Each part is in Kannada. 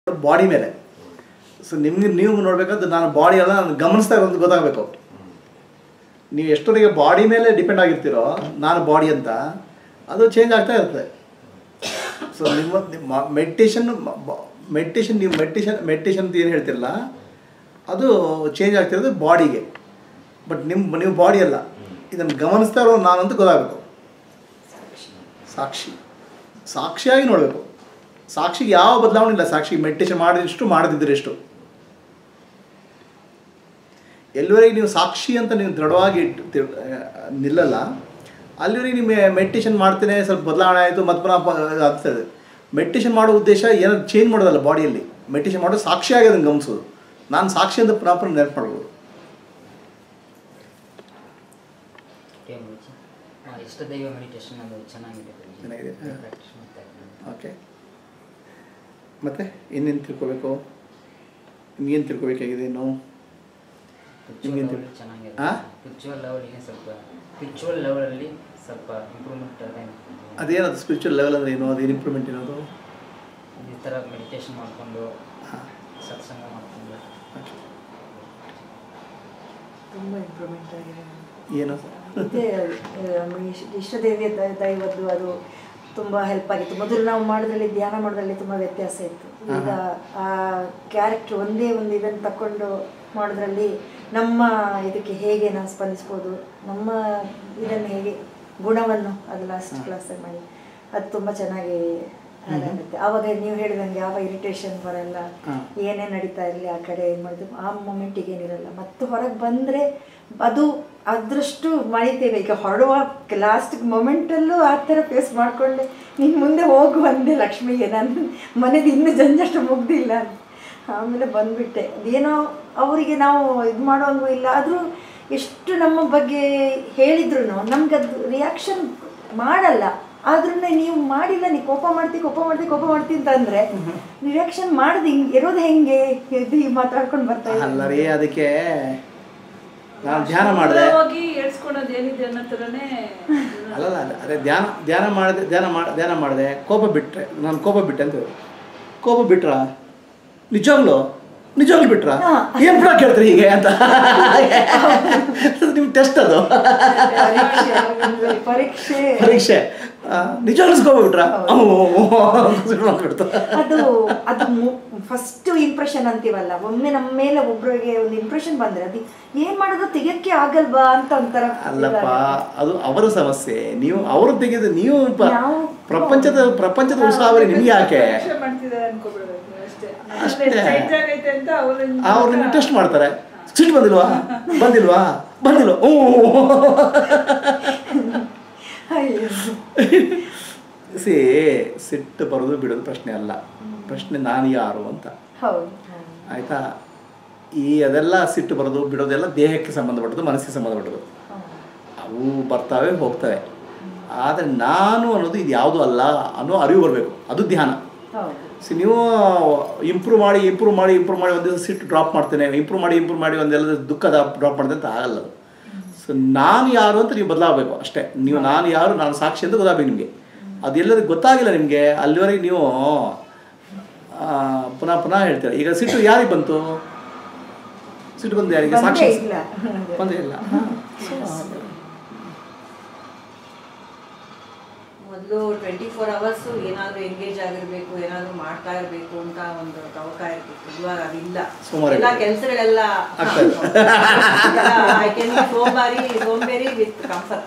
ಬಾಡಿ ಮೇಲೆ ಸೊ ನಿಮ್ಗೆ ನೀವು ನೋಡಬೇಕಾದ್ರೆ ನಾನು ಬಾಡಿ ಎಲ್ಲ ನಾನು ಗಮನಿಸ್ತಾ ಇರೋದು ಗೊತ್ತಾಗಬೇಕು ನೀವು ಎಷ್ಟೊತ್ತಿಗೆ ಬಾಡಿ ಮೇಲೆ ಡಿಪೆಂಡ್ ಆಗಿರ್ತೀರೋ ನಾನು ಬಾಡಿ ಅಂತ ಅದು ಚೇಂಜ್ ಆಗ್ತಾ ಇರುತ್ತೆ ಸೊ ನಿಮ್ಮ ನಿಮ್ಮ ಮೆಡಿಟೇಷನ್ ಮೆಡಿಟೇಷನ್ ನೀವು ಮೆಡಿಟೇಷನ್ ಮೆಡಿಟೇಷನ್ ಅಂತ ಏನು ಹೇಳ್ತಿರಲ್ಲ ಅದು ಚೇಂಜ್ ಆಗ್ತಿರೋದು ಬಾಡಿಗೆ ಬಟ್ ನಿಮ್ಮ ನೀವು ಬಾಡಿ ಅಲ್ಲ ಇದನ್ನು ಗಮನಿಸ್ತಾ ಇರೋ ನಾನು ಅಂತ ಗೊತ್ತಾಗಬೇಕು ಸಾಕ್ಷಿ ಸಾಕ್ಷಿಯಾಗಿ ನೋಡಬೇಕು ಸಾಕ್ಷಿಗೆ ಯಾವ ಬದಲಾವಣೆ ಇಲ್ಲ ಸಾಕ್ಷಿ ಮೆಡಿಟೇಷನ್ ಮಾಡಿದಷ್ಟು ಮಾಡದಿದ್ದರೆ ಎಷ್ಟು ಎಲ್ಲಿವರೆಗೆ ನೀವು ಸಾಕ್ಷಿ ಅಂತ ನೀವು ದೃಢವಾಗಿ ಇಟ್ಟು ತಿ- ಆ, ನಿಲ್ಲಲ್ಲ ಅಲ್ಲಿವರೆಗೆ ನೀವು ಮೆಡಿಟೇಷನ್ ಮಾಡ್ತೇನೆ ಸ್ವಲ್ಪ ಬದಲಾವಣೆ ಆಯಿತು ಮತ್ತೆ ಪುನಃ ಪ- ಆಗ್ತದೆ ಮೆಡಿಟೇಷನ್ ಮಾಡೋ ಉದ್ದೇಶ ಏನಾದ್ರು ಚೇಂಜ್ ಮಾಡೋದಲ್ಲ ಬಾಡಿಯಲ್ಲಿ ಮೆಡಿಟೇಷನ್ ಮಾಡೋದು ಸಾಕ್ಷಿಯಾಗಿ ಅದನ್ನು ಗಮನಿಸೋದು ನಾನು ಸಾಕ್ಷಿ ಅಂತ ಪ್ರಾಪರ್ ನೆನಪು ಮಾಡ್ಬೋದು ಓಕೆ ಗುರುಜಿ ಆ, ಇಷ್ಟ ದೈವ ಮೆಡಿಟೇಷನ್ ಅದು ಚೆನ್ನಾಗಿದೆ ಗುರುಜಿ. ಚೆನ್ನಾಗಿದೆ. ಹಾ. ಪ್ರಾಕ್ಟೀಸ್ ಮಾಡ್ತಾ ಇದ್ದೀನಿ. ಓಕೆ ಮತ್ತೆ ಇನ್ನೇನು ತಿಳ್ಕೊಬೇಕು ನಿಮ್ಗೇನು ತಿಳ್ಕೊಬೇಕಾಗಿದೆ ಇನ್ನು ಸ್ಪಿರಿಚುವಲ್ ನಿಮ್ಗೇನ್ ಲೆವೆಲ್ ತಿಳ್- ಚೆನ್ನಾಗಿದೆ ಆ? ಸ್ಪಿರಿಚುವಲ್ ಲೆವೆಲ್ಗೆ ಸ್ವಲ್ಪ ಸ್ಪಿರಿಚುವಲ್ ಲೆವೆಲಲ್ಲಿ ಸ್ವಲ್ಪ ಇಂಪ್ರೂವ್ಮೆಂಟ್ ಅದೇ ಅದೇನದು ಸ್ಪಿರಿಚುವಲ್ ಲೆವೆಲ್ ಅಂದರೆ ಏನು ಅದೇನು ಇಂಪ್ರೂವ್ಮೆಂಟ್ ಏನದು ಈ ಥರ ಮೆಡಿಟೇಷನ್ ಮಾಡಿಕೊಂಡು ಹಾಂ ಸತ್ಸಂಗ ಮಾಡಿಕೊಂಡು ಓಕೆ ತುಂಬ ಇಂಪ್ರೂವ್ಮೆಂಟ್ ಆಗಿದೆ ಏನು ಇದೇ ಆ, ಇಶ್- ಇಷ್ಟದೇವಿಯ ದ- ದೈವದ್ದು ಅದು ತುಂಬ ಹೆಲ್ಪ್ ಆಗಿತ್ತು ಮೊದಲು ನಾವು ಮಾಡೋದ್ರಲ್ಲಿ ಧ್ಯಾನ ಮಾಡೋದ್ರಲ್ಲಿ ತುಂಬ ವ್ಯತ್ಯಾಸ ಇತ್ತು ಈಗ ಆ ಕ್ಯಾರೆಕ್ಟರ್ ಒಂದೇ ಒಂದು ಇದನ್ನು ತಕೊಂಡು ಮಾಡೋದ್ರಲ್ಲಿ ನಮ್ಮ ಇದಕ್ಕೆ ಹೇಗೆ ನಾವು ಸ್ಪಂದಿಸ್ಬೋದು ನಮ್ಮ ಇದನ್ನು ಹೇಗೆ ಗುಣವನ್ನು ಅದು ಲಾಸ್ಟ್ ಕ್ಲಾಸಲ್ಲಿ ಮಾಡಿ ಅದು ತುಂಬ ಚೆನ್ನಾಗಿ ಆಗುತ್ತೆ ಆವಾಗ ನೀವು ಹೇಳಿದಂಗೆ ಯಾವ ಇರಿಟೇಷನ್ ಬರಲ್ಲ ಹಾ. ಏನೇ ನಡೀತಾ ಇರಲಿ ಆ ಕಡೆ ಏನು ಮಾಡಿದ್ರು ಆ ಮೊಮೆಂಟಿಗೆ ಏನಿರಲ್ಲ ಮತ್ತೆ ಹೊರಗೆ ಬಂದರೆ ಅದು ಅದರಷ್ಟು ಮಳಿತೇವೆ ಈಗ ಹೊರಡುವ ಲಾಸ್ಟ್ ಮೊಮೆಂಟಲ್ಲೂ ಆ ಥರ ಫೇಸ್ ಮಾಡಿಕೊಂಡೆ ನೀನು ಮುಂದೆ ಹೋಗು ಅಂದೆ ಲಕ್ಷ್ಮಿಗೆ ನಾನು ಮನೆದು ಇನ್ನೂ ಜಂಜಾಟ ಮುಗ್ದಿಲ್ಲ ಅಂತ ಆಮೇಲೆ ಬಂದ್ಬಿಟ್ಟೆ ಅದೇನೋ ಅವರಿಗೆ ನಾವು ಇದು ಮಾಡೋಂಗೂ ಇಲ್ಲ ಆದರೂ ಎಷ್ಟು ನಮ್ಮ ಬಗ್ಗೆ ಹೇಳಿದ್ರು ನಮ್ಗೆ ಅದು ರಿಯಾಕ್ಷನ್ ಮಾಡಲ್ಲ ಆದ್ರೂ ನೀವು ಮಾಡಿಲ್ಲ ನೀ ಕೋಪ ಮಾಡ್ತಿ ಕೋಪ ಮಾಡ್ತಿ ಕೋಪ ಮಾಡ್ತಿ ಅಂತ ಅಂದ್ರೆ ರಿಯಾಕ್ಷನ್ ಮಾಡದೆ ಹಿಂಗೆ ಇರೋದು ಹೆಂಗೆ ಇದು ಹೀಗ್ ಮಾತಾಡ್ಕೊಂಡು ಬರ್ತಾ ಇದ್ದೀನಿ. ಅಲ್ಲ ರೀ ಅದಕ್ಕೆ ನಾನು ಧ್ಯಾನ ಮಾಡಿದೆ ಹೋಗಿ ಏಳ್ಸ್ಕೊಳೋದು ಏನಿದೆ ಅನ್ನೋ ಥರನೇ ಅಲ್ಲಲ್ಲ ಅಲ್ಲ, ಅದೇ ಧ್ಯಾನ ಧ್ಯಾನ ಮಾಡಿದೆ ಧ್ಯಾನ ಮಾಡಿ ಧ್ಯಾನ ಮಾಡಿದೆ ಕೋಪ ಬಿಟ್ಟರೆ ನಾನು ಕೋಪ ಬಿಟ್ಟೆ ಅಂತ ಹೇಳು. ಕೋಪ ಬಿಟ್ರಾ ನಿಜವಾಗ್ಲು ನಿಜವಾಗ್ಲು ಬಿಟ್ರಾ ಹಾ. ಏನ್ ಬಿಡ ಕೇಳ್ತೀರಿ ಹೀಗೆ ಅಂತ ನಿಮ್ಮ ಟೆಸ್ಟ್ ಅದು ಪರೀಕ್ಷೆ ಒಂದು ಪರೀಕ್ಷೆ ಪರೀಕ್ಷೆ ಆ, ನಿಜವಾಗ್ಲೂ ಕೋಪ ಬಿಟ್ರಾ ಬಿಡ್ತು ಅದು ಅದು ಫಸ್ಟ್ ಇಂಪ್ರೆಷನ್ ಅಂತೀವಲ್ಲ ಒಮ್ಮೆ ನಮ್ಮ ಮೇಲೆ ಒಬ್ರಿಗೆ ಒಂದು ಇಂಪ್ರೆಷನ್ ಬಂದ್ರೆ ಅದು ಏನ್ ಮಾಡೋದು ತೆಗಿಯಕ್ಕೆ ಆಗಲ್ವಾ ಅಂತ ಒಂಥರ ಅಲ್ಲಪ್ಪ ಅದು ಅವರ ಸಮಸ್ಯೆ ನೀವು ಅವರು ತೆಗೆದು ನೀವು ಪ- ನಾವು- ಪ್ರಪಂಚದ ಪ್ರಪಂಚದ ಉಸಾವರಿ ನಿಮ್ಗೆ ಯಾಕೆ ಪರೀಕ್ಷೆ ಮಾಡ್ತಿದ್ದಾರೆ ಅನ್ಕೋಬಿಡ್ಬೇಕು ನೀವು ಅಷ್ಟೇ ಅಷ್ಟೇ. ಚೇಂಜ್ ಆಗೈತೆ ಅಂತ ಅವ್ರನ್ನ ಅವ್ರು ನಿಮ್ಗೆ ಟೆಸ್ಟ್ ಮಾಡ್ತಾರೆ ಸಿಟ್ಟು ಬಂದಿಲ್ವಾ ಬಂದಿಲ್ವಾ ಬಂದಿಲ್ವಾ ಹ್ಞೂ ಅಯ್ಯೋ. ಸಿ ಸಿಟ್ಟು ಬರೋದು ಬಿಡೋದು ಪ್ರಶ್ನೆ ಅಲ್ಲ ಪ್ರಶ್ನೆ ನಾನು ಯಾರು ಅಂತ ಹೌದು ಆಯಿತಾ ಈ ಅದೆಲ್ಲ ಸಿಟ್ಟು ಬರೋದು ಬಿಡೋದೆಲ್ಲ ದೇಹಕ್ಕೆ ಸಂಬಂಧಪಟ್ಟದ್ದು ಮನಸ್ಸಿಗೆ ಸಂಬಂಧಪಟ್ಟದ್ದು ಅವು ಬರ್ತಾವೆ ಹೋಗ್ತವೆ ಆದರೆ ನಾನು ಅನ್ನೋದು ಇದು ಯಾವುದು ಅಲ್ಲ ಅನ್ನೋ ಅರಿವು ಬರಬೇಕು ಅದು ಧ್ಯಾನ ಹೌದು ಸಿ ನೀವು ಇಂಪ್ರೂವ್ ಮಾಡಿ ಇಂಪ್ರೂವ್ ಮಾಡಿ ಇಂಪ್ರೂವ್ ಮಾಡಿ ಒಂದು ದಿವಸ ಸಿಟ್ಟು ಡ್ರಾಪ್ ಮಾಡ್ತೇನೆ ಇಂಪ್ರೂವ್ ಮಾಡಿ ಇಂಪ್ರೂವ್ ಮಾಡಿ ಒಂದೆಲ್ಲ ದುಃಖ ಡ್ರಾಪ್ ಮಾಡ್ತೇನೆ ಅಂತ ಆಗಲ್ಲ ಅದು ಸೊ ನಾನು ಯಾರು ಅಂತ ನೀವು ಬದಲಾಗಬೇಕು ಅಷ್ಟೇ ನೀವು ನಾನು ಯಾರು ನಾನು ಸಾಕ್ಷಿ ಅಂತ ಗೊತ್ತಾಗಬೇಕು ನಿಮಗೆ ಅದೆಲ್ಲರಿಗೂ ಗೊತ್ತಾಗಿಲ್ಲ ನಿಮಗೆ ಅಲ್ಲಿವರೆಗೆ ನೀವು ಆ, ಪುನಃ ಪುನಃ ಹೇಳ್ತೀರ ಈಗ ಸಿಟ್ಟು ಯಾರಿಗೆ ಬಂತು ಸಿಟ್ಟು ಬಂದು ಯಾರಿಗೆ ಬಂದೇ ಸಾಕ್ಷಿ ಇಲ್ಲ. ಬಂದೇ ಇಲ್ಲ ಮೊದಲು ಟ್ವೆಂಟಿ ಫೋರ್ ಅವರ್ಸು ಏನಾದರೂ ಎಂಗೇಜ್ ಆಗಿರಬೇಕು ಏನಾದರೂ ಮಾಡ್ತಾ ಇರಬೇಕು ಅಂತ ಒಂದು ತವಕ ಇರ್ತಿತ್ತು ಇವಾಗ ಅದಿಲ್ಲ ಸೋಮಾರಿ ಎಲ್ಲ ಕೆಲಸಗಳೆಲ್ಲ ಆಗ್ತಾ ಇದೆ. ಐ ಕ್ಯಾನ್ ಸೋಂಬಾರಿ ಸೋಂಬೇರಿ ವಿತ್ ಕಂಫರ್ಟ್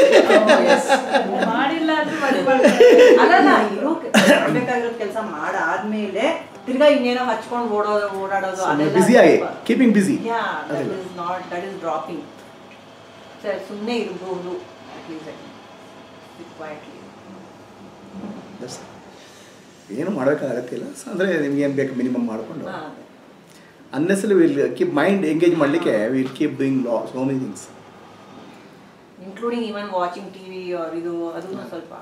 ಮಾಡಿಲ್ಲ ಅಂದ್ರೆ ಮನೆ ಅಲ್ಲಲ್ಲ ಇರೋ ಬೇಕಾಗಿರೋ ಕೆಲಸ ಮಾಡಾದ್ಮೇಲೆ ತಿರ್ಗಾ ಇನ್ನೇನೋ ಹಚ್ಕೊಂಡು ಓಡೋದು ಓಡಾಡೋದು ಅದೆಲ್ಲ ಬ್ಯುಸಿ ಆಗಿ ಕೀಪಿಂಗ್ ಬ್ಯುಸಿ ಯಾ ದಟ್ ಅದಿಲ್ಲ is not that is dropping sir ಸುಮ್ಮನೆ ಇರ್ಬೋದು ಅಟ್ಲೀಸ್ಟ್ ಕ್ವೈಟ್ಲಿ That's it. ಏನು ಮಾಡೋಕ್ಕಾಗತ್ತಿಲ್ಲ ಅಂದರೆ ನಿಮ್ಗೆ ಏನು ಬೇಕು ಮಿನಿಮಮ್ ಮಾಡಿಕೊಂಡು honestly will keep mind engage ಮಾಡಲಿಕ್ಕೆ ವಿಲ್ ಕೀಪ್ ಡೂಯಿಂಗ್ ಲಾ so many things including even watching TV ಇದು ಅದನ್ನು ಸ್ವಲ್ಪ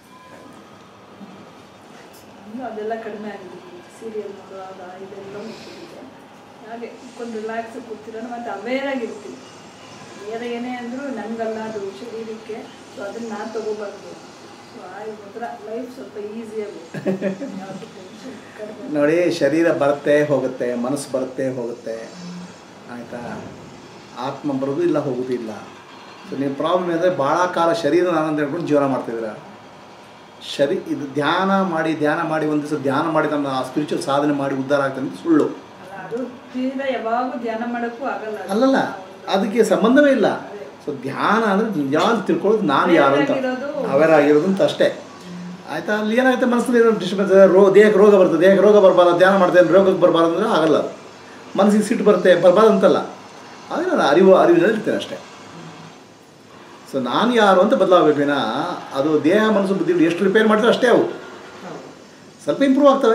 ಇನ್ನು ಅದೆಲ್ಲ ಕಡಿಮೆ ಆಗಿದೆ ಸೀರಿಯಲ್ ನೋಡುವಾಗ ಇದೆಲ್ಲ ಮುಗಿದಿದೆ ಹಾಗೆ ಕೊಂಡು ರಿಲ್ಯಾಕ್ಸ್ ಕೂತಿರೋಣ ಮತ್ತು ಅವೇರ್ ಆಗಿರ್ತೀನಿ ಬೇರೆ ಏನೇ ಅಂದರೂ ನನಗಲ್ಲ ಅದು ಶರೀರಕ್ಕೆ ಸೊ ಅದನ್ನು ನಾನು ತಗೋಬಾರ್ದು ಸೊ ಆ ಒಂಥರ ಲೈಫ್ ಸ್ವಲ್ಪ ಈಸಿಯಾಗಿ ಯಾವುದು ಟೆನ್ಷನ್ ಕಡಿಮೆ ನೋಡಿ ಶರೀರ ಬರುತ್ತೆ ಹೋಗುತ್ತೆ ಮನಸ್ಸು ಬರುತ್ತೆ ಹೋಗುತ್ತೆ ಆಯಿತಾ ಆತ್ಮ ಬರೋದು ಇಲ್ಲ ಹೋಗೋದು ಇಲ್ಲ ಸೊ ನಿಮ್ಮ ಪ್ರಾಬ್ಲಮ್ ಅಂದರೆ ಭಾಳ ಕಾಲ ಶರೀರ ನಾನಂತ ಹೇಳ್ಕೊಂಡು ಜೀವನ ಮಾಡ್ತಿದ್ದೀರ ಶರೀ ಇದು ಧ್ಯಾನ ಮಾಡಿ ಧ್ಯಾನ ಮಾಡಿ ಒಂದು ದಿವಸ ಧ್ಯಾನ ಮಾಡಿ ನಮ್ಮ ಸ್ಪಿರಿಚುವಲ್ ಸಾಧನೆ ಮಾಡಿ ಉದ್ಧಾರ ಆಗ್ತದೆ ಅಂತ ಸುಳ್ಳು ಅಲ್ಲ ಅದು ತೀರಾ ಯಾವಾಗೂ ಧ್ಯಾನ ಮಾಡೋಕ್ಕೂ ಆಗಲ್ಲ ಅದು. ಅಲ್ಲಲ್ಲ ಅದಕ್ಕೆ ಸಂಬಂಧವೇ ಇಲ್ಲ ಸೊ ಧ್ಯಾನ ಅಂದರೆ ನಿಜಾನ್ ತಿಳ್ಕೊಳ್ಳೋದು ನಾನು ಯಾರು ಅಂತ ಅವೇರ್ ಆಗಿರೋದು ಅಂತ ಅಷ್ಟೇ ಆಯಿತಾ ಅಲ್ಲಿ ಏನಾಗುತ್ತೆ ಮನಸ್ಸಲ್ಲಿ ಏನೋ ಡಿಸ್ಟರ್ಬೆನ್ಸ್ ರೋ ದೇಹಕ್ಕೆ ರೋಗ ಬರ್ತದೆ ದೇಹಕ್ಕೆ ರೋಗ ಬರಬಾರ್ದು ಧ್ಯಾನ ಮಾಡ್ತೇನೆ ರೋಗಕ್ಕೆ ಬರಬಾರ್ದು ಅಂದರೆ ಆಗಲ್ಲ ಅದು ಮನಸ್ಸಿಗೆ ಸಿಟ್ಟು ಬರುತ್ತೆ ಬರಬಾರ್ದು ಅಂತಲ್ಲ ಆದರೆ ನಾನು ಅರಿವು ಅರಿವಿನಲ್ಲಿ ಇರ್ತೇನೆ ಅಷ್ಟೇ ಸೊ ನಾನು ಯಾರು ಅಂತ ಬದಲಾಗಬೇಕು ವಿನ ಅದು ದೇಹ ಮನಸ್ಸು ಬುದ್ಧಿ ಎಷ್ಟು ರಿಪೇರ್ ಮಾಡ್ತಾರೆ ಅಷ್ಟೇ ಅವು ಸ್ವಲ್ಪ ಇಂಪ್ರೂವ್ ಆಗ್ತವೆ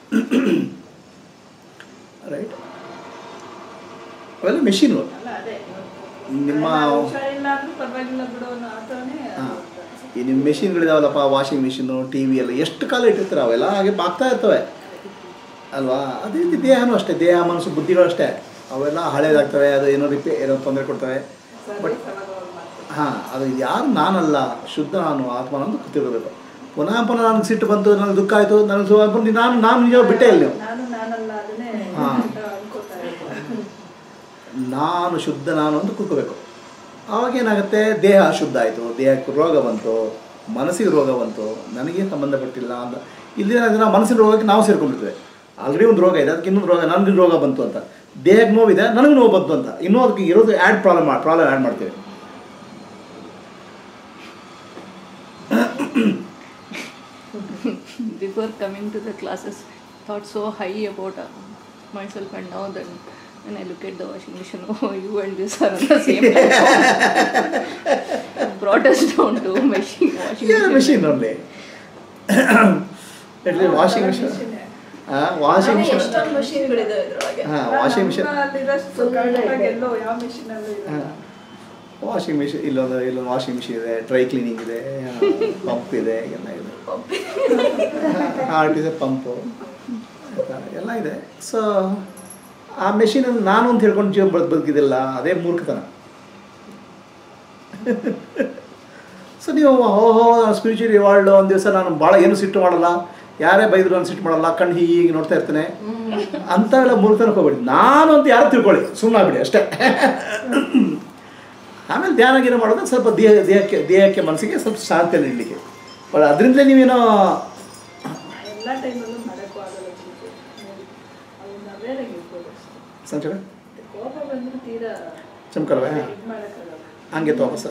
ರೈಟ್ ಅವೆಲ್ಲ ಮೆಷಿನು ಅಲ್ಲ ಅದೇ ನಿಮ್ಮ ಹುಷಾರಿಲ್ಲ ಅಂದ್ರೂ ಪರವಾಗಿಲ್ಲ ಬಿಡು ಅನ್ನೋ ಆ ಥರನೇ ಹಾಂ ಈ ನಿಮ್ಮ ಮೆಷಿನ್ಗಳಿದಾವಲ್ಲಪ್ಪ ವಾಷಿಂಗ್ ಮಿಷಿನು ಟಿ ವಿ ಎಲ್ಲ ಎಷ್ಟು ಕಾಲ ಇಟ್ಟಿರ್ತಾರೆ ಅವೆಲ್ಲ ಹಾಗೆ ಆಗ್ತಾ ಇರ್ತವೆ ಅಲ್ವಾ ಅದೇ ರೀತಿ ದೇಹನೂ ಅಷ್ಟೇ ದೇಹ ಮನಸ್ಸು ಬುದ್ಧಿಗಳು ಅಷ್ಟೇ ಅವೆಲ್ಲ ಹಳೇದಾಗ್ತವೆ ಅದು ಏನೋ ರಿಪೇ ಏನೋ ತೊಂದರೆ ಕೊಡ್ತವೆ ಬಟ್ ಸರ್ವಿಸ್ ಅವಾಗ ಅವಾಗ ಮಾಡ್ತಾರೆ ಹಾಂ ಅದು ಯಾರು ನಾನಲ್ಲ ಶುದ್ಧ ನಾನು ಆತ್ಮ ಅಂತ ಕೂತಿರಬೇಕು ಪುನಃ ಪುನಃ ನನಗೆ ಸಿಟ್ಟು ಬಂತು ನನಗೆ ದುಃಖ ಆಯಿತು ನನಗೆ ಸುಖ ಬಂತು ನಾನು ನಾನು ನಿಜ ಬಿಟ್ಟೇ ಇಲ್ಲ ನೀವು ನಾನು ನಾನಲ್ಲ ಅದನ್ನೇ ಹಾ. ಅನ್ಕೋತಾ ಇರ್ತೀನಿ ನಾನು ಶುದ್ಧ ನಾನು ಅಂತ ಕೂತ್ಕೋಬೇಕು ಆವಾಗ ಏನಾಗುತ್ತೆ ದೇಹ ಅಶುದ್ಧ ಆಯಿತು ದೇಹಕ್ಕೆ ರೋಗ ಬಂತು ಮನಸ್ಸಿಗೆ ರೋಗ ಬಂತು ನನಗೆ ಸಂಬಂಧಪಟ್ಟಿಲ್ಲ ಅಂತ ಇಲ್ಲಿ ನಾವು ಮನಸ್ಸಿನ ರೋಗಕ್ಕೆ ನಾವು ಸೇರ್ಕೊಂಡ್ಬಿಡ್ತೇವೆ ಆಲ್ರೆಡಿ ಒಂದು ರೋಗ ಇದೆ ಅದಕ್ಕೆ ಇನ್ನೊಂದು ರೋಗ ನನಗೆ ರೋಗ ಬಂತು ಅಂತ ದೇಹಕ್ಕೆ ನೋವಿದೆ ನನಗೆ ನೋವು ಬಂತು ಅಂತ ಇನ್ನೂ ಅದಕ್ಕೆ ಇರೋದು ಆ್ಯಡ್ ಪ್ರಾಬ್ಲಮ್ ಪ್ರಾಬ್ಲಮ್ ಆ್ಯಡ್ ಮಾಡ್ತೇವೆ before coming to the classes thought so high about uh, myself and now then when I look at the washing machine, oh you and this are on the same level. brought us down to machine washing machine only ಎಟ್ಲಿ ವಾಷಿಂಗ್ ಮಿಷಿನ್ ಹಾಂ ವಾಷಿಂಗ್ ಮಿಷಿನ್ ಎಷ್ಟೊಂದು ಮಷೀನ್ಗಳಿದಾವೆ ಇದ್ರೊಳಗೆ ಹಾಂ ವಾಷಿಂಗ್ ಮಿಷಿನ್ ಅಲ್ಲಿರೋಷ್ಟು ಕರೆಕ್ಟಾಗಿ ಎಲ್ಲೋ ಯಾವ ಮಿಷಿನ್ ಅಲ್ಲೂ ಇರಲ್ಲ ವಾಷಿಂಗ್ ಮಿಷಿನ್ ಇಲ್ಲೊಂದು ಇಲ್ಲೊಂದು ವಾಷಿಂಗ್ ಮಿಷಿನ್ ಇದೆ ಡ್ರೈ ಕ್ಲೀನಿಂಗ್ ಇದೆ ಪಂಪ್ ಇದೆ ಎಲ್ಲ ಇದೆ ಹಾರ್ಟ್ ಇದೆ ಪಂಪು ಆಯ್ತಾ ಎಲ್ಲ ಇದೆ ಸೊ ಆ ಮೆಷಿನನ್ನು ನಾನು ಅಂತ ಹೇಳ್ಕೊಂಡು ಜೀವ ಬದ್ ಬದುಕಿದಿಲ್ಲ ಅದೇ ಮೂರ್ಖತನ ಸೊ ನೀವು ಓಹೋ ಸ್ಪಿರಿಚುವಲ್ ಇವಾಲ್ಡ್ ಒಂದು ದಿವಸ ನಾನು ಭಾಳ ಏನು ಸಿಟ್ಟು ಮಾಡಲ್ಲ ಯಾರೇ ಬೈದ್ರು ನಾನು ಸಿಟ್ಟು ಮಾಡಲ್ಲ ಕಣ್ಣು ಹೀಗೆ ನೋಡ್ತಾ ಇರ್ತೇನೆ ಅಂತ ಎಲ್ಲ ಮೂರ್ಖತನಕ್ಕೆ ಹೋಗ್ಬೇಡಿ ನಾನು ಅಂತ ಯಾರು ತಿಳ್ಕೊಳ್ಳಿ ಸುಮ್ಮನೆ ಆಗ್ಬಿಡಿ ಅಷ್ಟೇ ಆಮೇಲೆ ಧ್ಯಾನ ಗೀನ ಮಾಡೋದು ಸ್ವಲ್ಪ ದೇಹ ದೇಹಕ್ಕೆ ದೇಹಕ್ಕೆ ಮನಸ್ಸಿಗೆ ಸ್ವಲ್ಪ ಶಾಂತಿಯನ್ನು ನೀಡಲಿಕ್ಕೆ ಬಟ್ ಅದರಿಂದಲೇ ನೀವೇನೋ ಎಲ್ಲ ಟೈಮಲ್ಲೂ ಮಾಡೋಕ್ಕೂ ಆಗಲ್ಲ ಜೀವಿತ ಅದನ್ನ ಅವೇರಾಗಿ ಇರ್ಬೋದು ಅಷ್ಟೇ ಸಂಚರ ಕೋಪ ಬಂದ್ರೆ ತೀರಾ ಚಮಕಲ್ವೇ ಇದು ಮಾಡೋಕ್ಕಾಗಲ್ಲ ಹಂಗೆ ವಾಪಸ್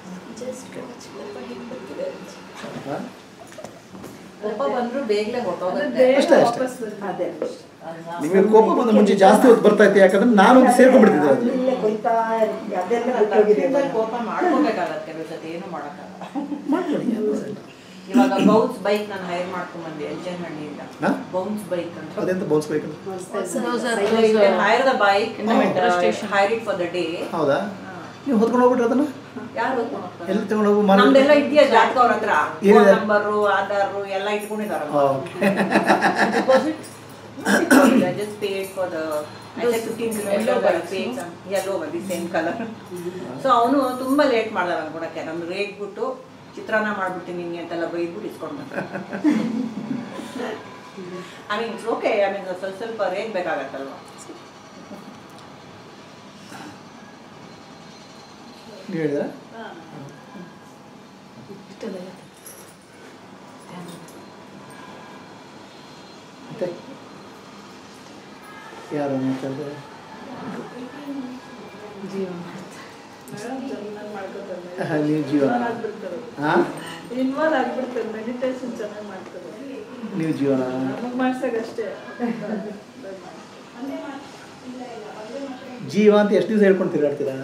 ಹಾಂ ಕೋಪ ಬಂದ್ರು ಬೇಗನೆ ಅದು ಹೊಟ್ಟೋಗುತ್ತೆ ಬೇಗ ಅಷ್ಟೇ, ಅಷ್ಟೇ. ವಾಪಸ್ ಬರುತ್ತೆ. ಅದೇ ನಿಮಗೆ ಕೋಪ ಬಂದ ಮುಂಚೆ ಜಾಸ್ತಿ ಹೊತ್ತು ಬರ್ತಾ ಇತ್ತು ಯಾಕಂದ್ರೆ ನಾನು ಒಂದು ಸೇರ್ಕೊಂಡ್ಬಿಡ್ತಿದ್ದೆ ಅದು ಇಲ್ಲೇ ಕೊಯ್ತಾ ಇರ್ತೀನಿ. ಅದೆಲ್ಲ ಬಿಟ್ಟೋಗಿದೆ ಫೀಲ್ಡಲ್ಲಿ ಕೋಪ ಮಾಡ್ಕೋಬೇಕಾಗತ್ತೆ ಕೆಲವು ಸತಿ ಏನು ಮಾಡೋಕ್ಕಾಗಲ್ಲ ಮಾಡ್ಕೊಳ್ಳಿ ಇವಾಗ ಬೌನ್ಸ್ ಬೈಕ್ ನಾನು ಹೈರ್ ಮಾಡ್ಕೊಂಡ್ ಬಂದೆ ಎಲ್ ಜೆ ಹಳ್ಳಿಯಿಂದ ಹಾ? ಬೌನ್ಸ್ ಬೈಕ್ ಅಂತ ಅದೆಂತ ಬೌನ್ಸ್ ಬೇಕಂತ Those are So you those, can uh, hire the bike in the and metro uh, station. hire it for the day. ಹೌದಾ ನೀವು ಹೊತ್ಕೊಂಡು ಹೋಗ್ಬಿಟ್ರೆ ಅದನ್ನು ಯಾರು ಎಲ್ಲಿ ತಗೊಂಡು ಹೋಗು ನಮ್ದೆಲ್ಲ ಇದೆಯಾ ಜಾತಕ ಅವ್ರ ಹತ್ರ ಏನಿದೆ? ಫೋನ್ ನಂಬರು ಆಧಾರ್ ಎಲ್ಲ ಇಟ್ಕೊಂಡಿದ್ದಾರೆ okay I just paid for the I said 15 kilometers I paid some yellow the same color. So ಅವನು ತುಂಬಾ ಲೇಟ್ ಮಾಡ್ದ ಅನ್ಕೊಡಕ್ಕೆ ನಾನು ರೇಟ್ ಬಿಟ್ಟು ಚಿತ್ರಾನ್ನ ಮಾಡ್ಬಿಟ್ಟು ನಿಂಗೆ ಅಂತೆಲ್ಲ ಬೈದ್ಬಿಟ್ಟು ಇಸ್ಕೊಂಡು ಬಂದ I mean it's okay I mean ಸ್ವಲ್ಪ ಸ್ವಲ್ಪ ರೇಟ್ ಬೇಕಾಗತ್ತಲ್ವಾ ನೀವು ಹೇಳಿದ್ರ ಹಾ. ಮತ್ತೆ ಯಾರು ಮಾತಾಡಿದ್ರೆ ಮೇಡಮ್ ಚೆನ್ನಾಗಿ ಮಾಡ್ಕೊತಾರೆ ಆಹಾ, ನೀವು ಜೀವನ ಇನ್ವಾಲ್ವ್ ಆಗ್ಬಿಡ್ತಾರೆ ಹಾಂ ಇನ್ವಾಲ್ವ್ ಆಗ್ಬಿಡ್ತಾರೆ ಮೆಡಿಟೇಷನ್ ಚೆನ್ನಾಗಿ ಮಾಡ್ತಾರೆ ನೀವು ಜೀವನ ನಮಗೆ ಮಾಡ್ಸಕ್ಕಷ್ಟೇ ಜೀವ ಅಂತ ಎಷ್ಟು ದಿವಸ ಹೇಳ್ಕೊಂಡು ತಿರುಗಾಡ್ತೀರಾ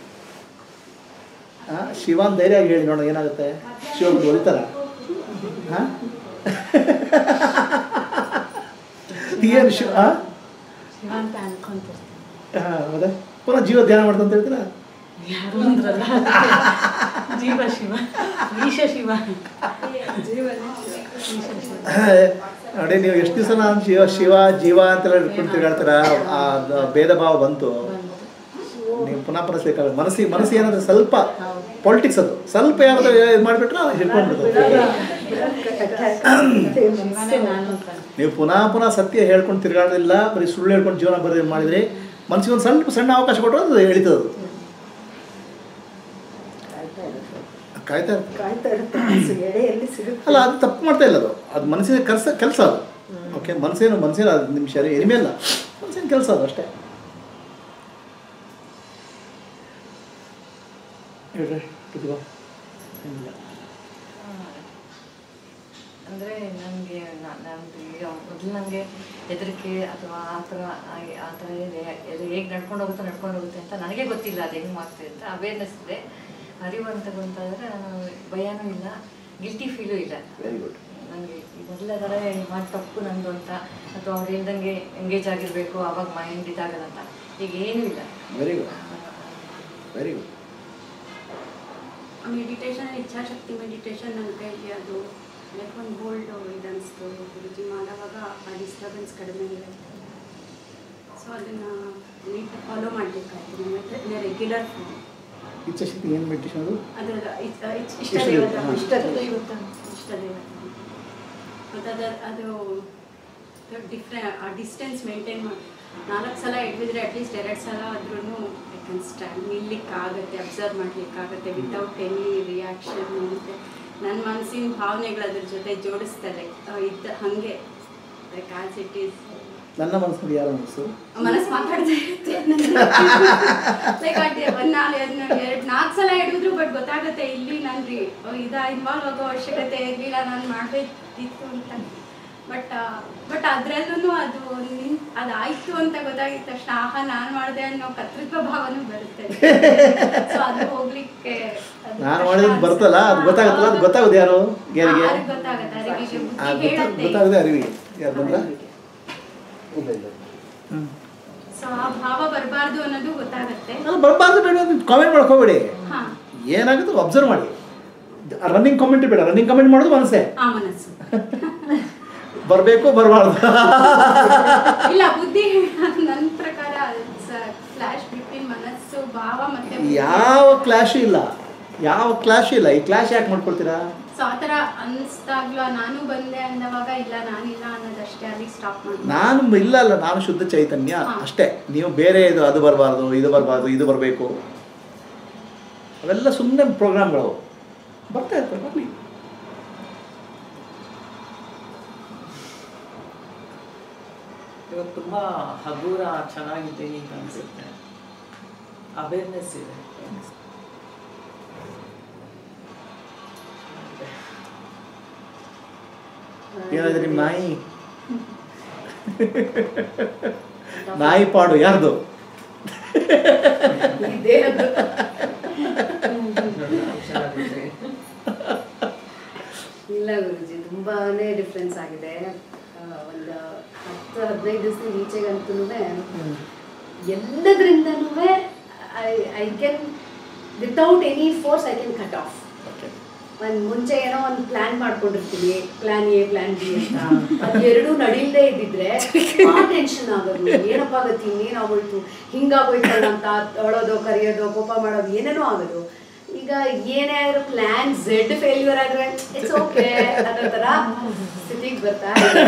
ಹಾಂ ಶಿವಾನ್ ಧೈರ್ಯವಾಗಿ ಹೇಳಿ ನೋಡೋಣ ಏನಾಗುತ್ತೆ ಶಿವ ಬಂದು ಹೊಲಿತಾರ ಹಾಂ ಏನು ಶಿವ ಹಾಂ ಅಂತ ಅನ್ಕೊಂತಿರ್ತೀನಿ ಹಾಂ ಹೌದಾ ಪುನಃ ಜೀವ ಧ್ಯಾನ ಮಾಡ್ತಂತ ಹೇಳ್ತೀರಾ ಯಾರು ಅಂದ್ರಲ್ಲ ಜೀವ ಶಿವ ಈಶ ಶಿವ ಜೀವನ ನೋಡಿ ನೀವು ಎಷ್ಟು ದಿವಸ ನಾನು ಶಿವ ಶಿವ ಜೀವ ಅಂತೆಲ್ಲ ಇಟ್ಕೊಂಡು ತಿರುಗಾಡ್ತೀರ ಆ ದ- ಭೇದ ಭಾವ ಬಂತು ನೀವು ಪುನಃ ಪುನಃ ಬೇಕಾಗ ಮನಸ್ಸಿಗೆ ಮನಸ್ಸಿಗೆ ಏನಾದರೂ ಸ್ವಲ್ಪ ಪಾಲಿಟಿಕ್ಸ್ ಅದು ಸ್ವಲ್ಪ ಏನಾದರೂ ಇದು ಮಾಡಿಬಿಟ್ರೆ ಅದು ಹಿಡ್ಕೊಂಡ್ಬಿಡ್ತದೆ ನೀವು ಪುನಃ ಪುನಃ ಸತ್ಯ ಹೇಳ್ಕೊಂಡು ತಿರ್ಗಾಡೋದಿಲ್ಲ ಬರೀ ಸುಳ್ಳು ಹೇಳ್ಕೊಂಡು ಜೀವನ ಬರೀ ಮಾಡಿದ್ರಿ ಮನಸ್ಸಿಗೆ ಒಂದು ಸಣ್ಣ ಸಣ್ಣ ಅವಕಾಶ ಕೊಟ್ಟರೆ ಅದು ಎಳಿತದೆ ಅದು ಕಾಯ್ತಾ ಇರುತ್ತೆ ಕಾಯ್ತಾ ಇರುತ್ತೆ ಮನಸ್ಸು ಎಡೆ ಎಲ್ಲಿ ಸಿಗುತ್ತೆ ಅಲ್ಲ ಅದು ತಪ್ಪು ಮಾಡ್ತಾ ಇಲ್ಲ ಅದು ಅದು ಮನಸ್ಸಿನ ಕೆಲಸ ಕೆಲಸ ಅದು ಓಕೆ ಮನಸ್ಸೇನು ಮನಸ್ಸಿನ ಅದು ನಿಮ್ಮ ಶರೀರ ಎನಿಮೆ ಅಲ್ಲ ಮನಸ್ಸಿನ ಕೆಲಸ ಅದು ಅಷ್ಟೇ ಹೇಳ್ರಿ ಕೂತ್ಕೋ. ಏನಿಲ್ಲ. ಅಂದರೆ ನನಗೆ ನಂದು ಈಗ ಮೊದಲು ನನಗೆ ಹೆದರಿಕೆ ಅಥವಾ ಆ ಥರ ಆಗಿ- ಆ ಥರ ಇದೆ ಅದು ಹೇಗೆ ನಡ್ಕೊಂಡು ಹೋಗುತ್ತೆ ನಡ್ಕೊಂಡು ಹೋಗುತ್ತೆ ಅಂತ ನನಗೆ ಗೊತ್ತಿಲ್ಲ ಅದು ಹೆಂಗೆ ಮಾಡ್ತದೆ ಅಂತ ಅವೇರ್ನೆಸ್ ಇದೆ ಅರಿವು ಅಂತ ಬಂತಾದರೆ ನಾನು ಭಯನೂ ಇಲ್ಲ ಗಿಲ್ಟಿ ಫೀಲೂ ಇಲ್ಲ ವೆರಿ ಗುಡ್ ನನಗೆ ಮೊದಲ ಥರ ಮಾಡಿ ತಪ್ಪು ನಂದು ಅಂತ ಅಥವಾ ಅವ್ರು ಹೇಳ್ದಂಗೆ ಎಂಗೇಜ್ ಆಗಿರಬೇಕು ಆವಾಗ ಮೈಂಡ್ ಇದಾಗಲ್ಲ ಅಂತ ಈಗ ಏನೂ ಇಲ್ಲ very good very good meditation ಇಚ್ಛಾಶಕ್ತಿ ಮೆಡಿಟೇಷನ್ ನನ್ನ ಕೈಲಿ ಅದು ಲೈಕ್ ಒಂದು ಬೋಲ್ಡ್ ಇದು ಅನಿಸ್ತು ಗುರುಜಿ ಮಾಡುವಾಗ ಆ ಡಿಸ್ಟರ್ಬೆನ್ಸ್ ಕಡಿಮೆ ಇದೆ ಸೊ ಅದನ್ನು ನೀಟ್ ಫಾಲೋ ಮಾಡಬೇಕಾಯ್ತು ನನ್ನ ರೆಗ್ಯುಲರ್ ಇಚ್ಛಾಶಕ್ತಿ ಏನು ಮೆಡಿಟೇಷನ್ ಅದು ಅದರ ಇಷ್ಟ ಇಷ್ಟ ಇಷ್ಟ ದೇವತ ದೇವತೆ, ಹಾ. ಇಷ್ಟ ದೇವತ ಇಷ್ಟ ದೇವತ ಮತ್ತು ಅದು ಅದು ಡಿಫ್ರೆ ಆ ಡಿಸ್ಟೆನ್ಸ್ ಮೇಂಟೈನ್ ಮಾಡಿ ನಾಲ್ಕು ಸಲ ಹಿಡಿದ್ರೆ ಅಟ್ಲೀಸ್ಟ್ ಎರಡು ಸಲ ಆದ್ರೂ ಯಾಕಂದ್ರೆ ಸ್ಟ್ಯಾಂಡ್ ನಿಲ್ಲಿಕ್ಕಾಗತ್ತೆ ಅಬ್ಸರ್ವ್ ಮಾಡಲಿಕ್ಕಾಗತ್ತೆ ವಿತೌಟ್ ಎನಿ ರಿಯಾಕ್ಷನ್ ಮತ್ತು ನನ್ನ ಮನಸ್ಸಿನ ಭಾವನೆಗಳು ಅದ್ರ ಜೊತೆ ಜೋಡಿಸ್ತಾರೆ ಆ, ಇದ್ದ ಹಾಗೆ ಲೈಕ್ ಆಸ್ ಇಟ್ ಈಸ್ ನನ್ನ ಮನಸ್ಸಿನಲ್ಲಿ ಯಾರ ಮನಸ್ಸು ಮನಸ್ಸು ಮಾತಾಡ್ತಾ ಇರುತ್ತೆ ಲೈಕ್ ಅಡ್ಡೆ ಒಂದು ನಾಳೆ ಅದನ್ನ ಎರಡು ನಾಲ್ಕು ಸಲ ಹಿಡಿದ್ರು ಬಟ್ ಗೊತ್ತಾಗುತ್ತೆ ಇಲ್ಲಿ ನಾನು ರೀ ಇದ ಇನ್ವಾಲ್ವ್ ಆಗೋ ಅವಶ್ಯಕತೆ ಇರಲಿಲ್ಲ ನಾನು ಮಾಡಬೇಕಿತ್ತು ಅಂತ ಬಟ್ ಬಟ್ ಅದರಲ್ಲೂ ಅದು ನಿನ್ ಅದಾಯ್ತು ಅಂತ ಗೊತ್ತಾಗಿದ ತಕ್ಷಣ ಆಹಾ ನಾನು ಮಾಡಿದೆ ಅನ್ನೋ ಕರ್ತೃತ್ವ ಭಾವನೂ ಬರುತ್ತೆ ಸೊ ಅದು ಹೋಗ್ಲಿಕ್ಕೆ ಅದು ನಾನು ಕಷ್ಟ ಮಾಡಿದ್ದು ಅನ್ಸುತ್ತೆ. ಬರ್ತಲ್ಲ ಅದು ಗೊತ್ತಾಗುತ್ತಲ್ಲ ಅದು ಗೊತ್ತಾಗೋದು ಯಾರು ಯಾರಿಗೆ ಹಾ, ಅದು ಗೊತ್ತಾಗುತ್ತೆ ಅರಿವಿಗೆ ಆ, ಬುದ್ಧಿ ಗೊತ್ತ- ಹೇಳುತ್ತೆ ಗೊತ್ತಾಗದೆ ಅರಿವಿಗೆ ಯಾರು ಬಂದ್ರ ಹ್ಮ್ ಸೊ ಆ ಭಾವ ಬರಬಾರ್ದು ಅನ್ನೋದು ಗೊತ್ತಾಗುತ್ತೆ ನಾನು ಬರಬಾರ್ದು ಬೇಡ ಕಾಮೆಂಟ್ ಮಾಡಕ್ ಹೋಗ್ಬೇಡಿ ಹಾ ಏನಾಗುತ್ತೆ ಅಬ್ಸರ್ವ್ ಮಾಡಿ ರನ್ನಿಂಗ್ ಕಾಮೆಂಟ್ ಬೇಡ ರನ್ನಿಂಗ್ ಕಾಮೆಂಟ್ ಮಾಡೋದು ಮನಸ್ಸೇ ಆ ಮನಸ್ಸು ಬರಬೇಕು ಬರಬಾರ್ದು ಇಲ್ಲ ಬುದ್ಧಿ ನನ್ನ ಪ್ರಕಾರ ಫ್ಲಾಶ್ ಬಿಟ್ವೀನ್ ಮನಸ್ಸು ಭಾವ ಮತ್ತೆ ಬುದ್ಧಿ. ಯಾವ ಕ್ಲಾಶು ಇಲ್ಲ ಯಾವ ಕ್ಲಾಶು ಇಲ್ಲ ಈ ಕ್ಲಾಶ್ ಯಾಕೆ ಮಾಡ್ಕೊಳ್ತೀರಾ ಸೊ ಆ ಥರ ಅನಿಸ್ದಾಗ್ಲೂ ನಾನು ಬಂದೆ ಅಂದವಾಗ ಇಲ್ಲ ನಾನಿಲ್ಲ ಅನ್ನೋದಷ್ಟೇ ಅಲ್ಲಿ ಸ್ಟಾಪ್ ಮಾಡಿ ನಾನು ಇಲ್ಲ ಅಲ್ಲ ನಾನು ಶುದ್ಧ ಚೈತನ್ಯ ಹಾ. ಅಷ್ಟೇ ನೀವು ಬೇರೆ ಇದು ಅದು ಬರಬಾರ್ದು ಇದು ಬರಬಾರ್ದು ಇದು ಬರಬೇಕು ಅವೆಲ್ಲ ಸುಮ್ಮನೆ ಪ್ರೋಗ್ರಾಮ್ಗಳು ಬರ್ತಾ ಇರ್ತವೆ ಬರಲಿ ಇವತ್ತು ತುಂಬ ಹಗುರ ಚೆನ್ನಾಗಿದೆ ಅಂತ ಅನಿಸುತ್ತೆ ಅವೇರ್ನೆಸ್ ಇದೆ ಏನಾದ್ರೆ ನಿಮ್ಮ ನಾಯಿ ನಾಯಿ ಪಾಡು ಯಾರ್ದು ಇಲ್ಲ ಗುರುಜಿ ತುಂಬಾನೇ ಡಿಫ್ರೆನ್ಸ್ ಆಗಿದೆ ಆ, ಒಂದು ಹತ್ತು ಹದಿನೈದು ದಿವಸದ ಈಚೆಗಂತೂ ಎಲ್ಲದರಿಂದನೂ I I can without any force I can cut off ಒಂದು ಮುಂಚೆ ಏನೋ ಒಂದು ಪ್ಲಾನ್ ಮಾಡ್ಕೊಂಡಿರ್ತೀನಿ ಪ್ಲಾನ್ ಎ ಪ್ಲಾನ್ ಬಿ ಅಂತ ಅದು ಎರಡೂ ನಡೀಲ್ದೇ ಇದ್ದಿದ್ರೆ ಟೆನ್ಷನ್ ಆಗೋದು ಏನಪ್ಪ ಆಗತ್ತೆ ಇನ್ನೇನಾಗೋಯ್ತು ಹಿಂಗಾಗೋಯ್ತಲ್ಲ ಅಂತ ಅಳೋದು ಕರೆಯೋದು ಕೋಪ ಮಾಡೋದು ಏನೇನೋ ಆಗೋದು ಈಗ ಏನೇ ಆದ್ರೂ ಪ್ಲಾನ್ ಝೆಡ್ ಫೇಲ್ಯೂರ್ ಆದ್ರೆ ಇಟ್ಸ್ ಓಕೆ ಅನ್ನೋ ಥರ ಸ್ಥಿತಿಗೆ ಬರ್ತಾ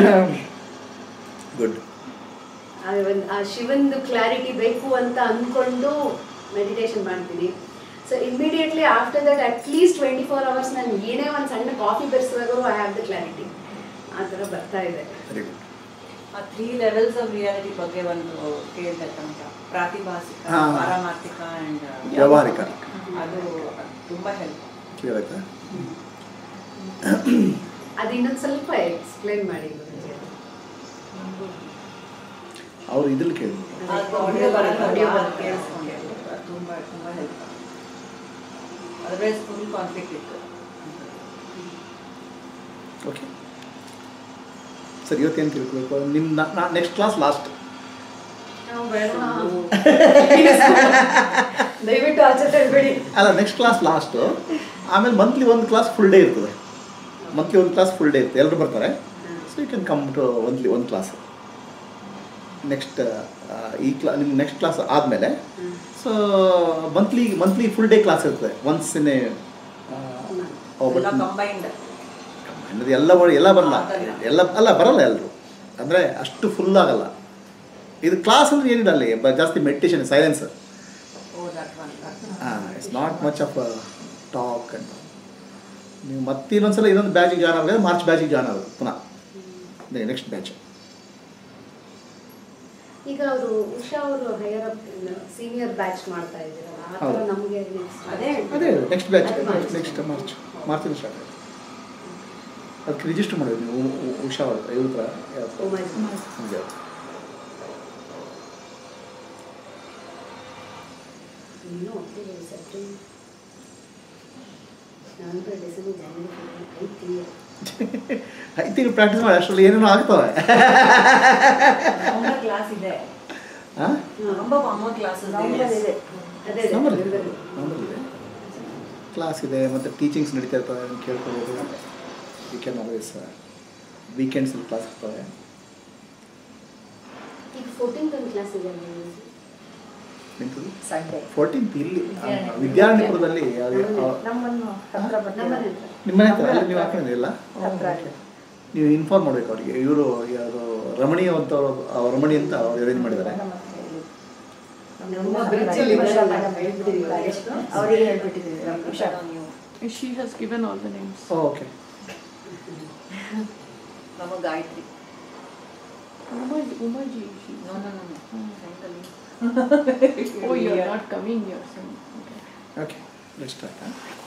ಗುಡ್ ಆ ಒಂದ್- ಆ ಶಿವಂದು ಕ್ಲಾರಿಟಿ ಬೇಕು ಅಂತ ಅಂದ್ಕೊಂಡು ಮೆಡಿಟೇಷನ್ ಮಾಡ್ತೀನಿ so immediately after that at least twenty four hours ನಾನು ಏನೇ ಒಂದು ಸಣ್ಣ ಕಾಫಿ ಬೆರೆಸಿದಾಗೂ ಐ ಹ್ಯಾವ್ ದ ಕ್ಲಾರಿಟಿ ಆ ಥರ ಬರ್ತಾ ಇದೆ ವೆರಿ ಗುಡ್ ಆ ತ್ರೀ ಲೆವೆಲ್ಸ್ ಆಫ್ ರಿಯಾಲಿಟಿ ಬಗ್ಗೆ ಒಂದು ಕೇಳ್ಬೇಕಂತ ಪ್ರಾತಿಭಾಸಿಕ ಹಾ. ಪಾರಮಾರ್ಥಿಕ ಅಂಡ್ ವ್ಯಾವಹಾರಿಕ ಅದು ತುಂಬಾ ಹೆಲ್ಪ್ ಕ್ಲಿಯರ್ ಆಯ್ತಾ ಅದು ಇನ್ನೊಂದು ಸ್ವಲ್ಪ ಎಕ್ಸ್ಪ್ಲೈನ್ ಮಾಡಿ ಗುರೂಜಿ. ಅವ್ರು ಇದ್ರಲ್ಲಿ ಕೇಳಿ ಅದು ಆಡಿಯೋ ಬರುತ್ತೆ Audio ಆಡಿಯೋ ಬರುತ್ತೆ. ಕೇಳಿಸ್ಕೊಂಡೆ ತುಂಬ ತುಂಬ ಹೆಲ್ಪ್ ಅದರ್ವೈಸ್ ಫುಲ್ ಕಾನ್ಫ್ಲಿಕ್ಟ್ ಇತ್ತು ಓಕೆ ಸರಿ ಇವತ್ತೇನು ತಿಳ್ಕೊಬೇಕು ನಿಮ್ಮ ನೆಕ್ಸ್ಟ್ ಕ್ಲಾಸ್ ಲಾಸ್ಟ್ ದಯವಿಟ್ಟು ಆಚೆ ತರಬೇಡಿ ಅಲ್ಲ ನೆಕ್ಸ್ಟ್ ಕ್ಲಾಸ್ ಲಾಸ್ಟು ಆಮೇಲೆ ಮಂತ್ಲಿ ಒಂದು ಕ್ಲಾಸ್ ಫುಲ್ ಡೇ ಇರ್ತದೆ ಮಂತ್ಲಿ ಒಂದು ಕ್ಲಾಸ್ ಫುಲ್ ಡೇ ಇರ್ತದೆ ಎಲ್ಲರೂ ಬರ್ತಾರೆ so you can come to monthly ಒಂದು ಕ್ಲಾಸ್ ನೆಕ್ಸ್ಟ್ ಈ ಕ್ಲಾ ನಿಮ್ಗೆ ನೆಕ್ಸ್ಟ್ ಕ್ಲಾಸ್ ಆದಮೇಲೆ so monthly monthly full day class ಇರ್ತದೆ ಒನ್ಸ್ ಇನ್ ಎಲ್ಲ ಕಂಬೈನ್ಡ್ ಅನ್ನೋದು ಎಲ್ಲ ಬರ- ಎಲ್ಲ ಬರಲ್ಲ ಎಲ್ಲ ಅಲ್ಲ ಬರಲ್ಲ ಎಲ್ಲರೂ ಅಂದರೆ ಅಷ್ಟು ಫುಲ್ ಆಗಲ್ಲ ಇದು ಕ್ಲಾಸ್ ಅಂದರೆ ಏನಿಲ್ಲ ಅಲ್ಲಿ ಬ- ಜಾಸ್ತಿ meditation silence oh that one ಹಾಂ it's not much of talk ಅಂತ ನೀವು ಮತ್ತೆ ಇನ್ನೊಂದ್ಸಲ ಇನ್ನೊಂದು ಬ್ಯಾಚಿಗೆ ಜಾಯ್ನ್ ಆಗೋದು ಮಾರ್ಚ್ ಬ್ಯಾಚಿಗೆ ಜಾಯ್ನ್ ಆಗೋದು ಪುನಃ ನೆಕ್ಸ್ಟ್ ಬ್ಯಾಚ್ ಈಗ ಅವರು ಉಷಾ ಅವರು ಹೈಯರ್ ಅಪ್ ಸೀನಿಯರ್ ಬ್ಯಾಚ್ ಮಾಡ್ತಾ ಇದ್ದೀರಲ್ಲ ಆ ಥರ ಹೌದು. ನಮಗೆ next ಅದೇ ಅದೇ ನೆಕ್ಸ್ಟ್ ಬ್ಯಾಚ್ ಅದು March. ನೆಕ್ಸ್ಟ್ ಮಾರ್ಚ್ ಮಾರ್ಚಿಂದ ಸ್ಟಾರ್ಟ್ ಆಗುತ್ತೆ ಅದಕ್ಕೆ ರಿಜಿಸ್ಟರ್ ಮಾಡಿದ್ವಿ ನೀವು ಉ- ಉ- ಉಷಾ ಅವ್ರ ಹತ್ರ ಇವ್ರ ಹತ್ರ ಯಾವ್ದು? ಉಮಾಜಿ. ಹಂಗೆ. ಇನ್ನೂ ಒಪ್ಪಿಲ್ಲ ಸೆಪ್ಟೆಂಬರ್ ನವೆಂಬರ್ ಡಿಸೆಂಬರ್ ಜನವರಿ ಐದು ತಿಂಗಳು ಐದು ತಿಂಗಳು ಪ್ರಾಕ್ಟೀಸ್ ಮಾಡಿ ಅಷ್ಟರಲ್ಲಿ ಏನೇನೋ ಆಗ್ತವೆ ಕ್ಲಾಸ್ ಇದೆ ಹಾಂ ತುಂಬ ಅಮ್ಮ ಕ್ಲಾಸಸ್ ನವೆಂಬರ್ ಇದೆ ಅದೇ ಅದೇ ನಂಬರ್ November. ನಂಬರ್ ಕ್ಲಾಸ್ ಇದೆ ಮತ್ತು ಟೀಚಿಂಗ್ಸ್ ನಡೀತಾ ಇರ್ತವೆ ನೀವು ಕೇಳ್ಕೊಬೋದು ಯು ಕ್ಯಾನ್ ಆಲ್ವೇಸ್ ವೀಕೆಂಡ್ಸಲ್ಲಿ ಕ್ಲಾಸ್ ಇರ್ತವೆ ಈಗ ಫೋರ್ಟೀನ್ತ್ ಒಂದು ಕ್ಲಾಸ್ ಇದೆ ಅಲ್ವಾ ನಿಮ್ದು? ನಿಂತದ್ದು ಸಂಡೇ ಫೋರ್ಟೀನ್ತ್ ಇಲ್ಲಿ ಆ, ವಿದ್ಯಾರಣ್ಯಪುರದಲ್ಲಿ ಯಾವ್ದು ಯಾವ- ನಮ್ಮನ್ನು ಹತ್ರ ನಮ್ಮನೆ ಬರ್ತಾರೆ ಹತ್ರ. ನಿಮ್ಮನೆ ಹತ್ರ ಅಲ್ಲಿ ನೀವು ಹಾಕೊಂಡಿಲ್ಲ ಹತ್ರ ನೀವು ಇನ್ಫಾರ್ಮ್ ಮಾಡಬೇಕು ಅವರಿಗೆ ಇವರು ಯಾರು ರಮಣಿ ಅಂತ ಅವ್ರು ರಮಣಿ ಅಂತ ಅವ್ರು ಅರೇಂಜ್ ಮಾಡಿದ್ದಾರೆ ನಮ್ಮ bridge ಅಲ್ಲಿ ಇದ್ದಾರಲ್ಲ, ಹೇಳ್ಬಿಟ್ಟಿದ್ದೀವಿ. ಅವರಿಗೆ ಹೇಳ್ಬಿಟ್ಟಿದ್ದೀವಿ ಹುಷಾರ್ She has given all the names. Okay ನಮ್ಮ Gayatri Umaji, Umaji. She. No no no ಸೆಂಟಲ್ಲಿ Oh, you're not coming. You're saying. Okay. Okay let's start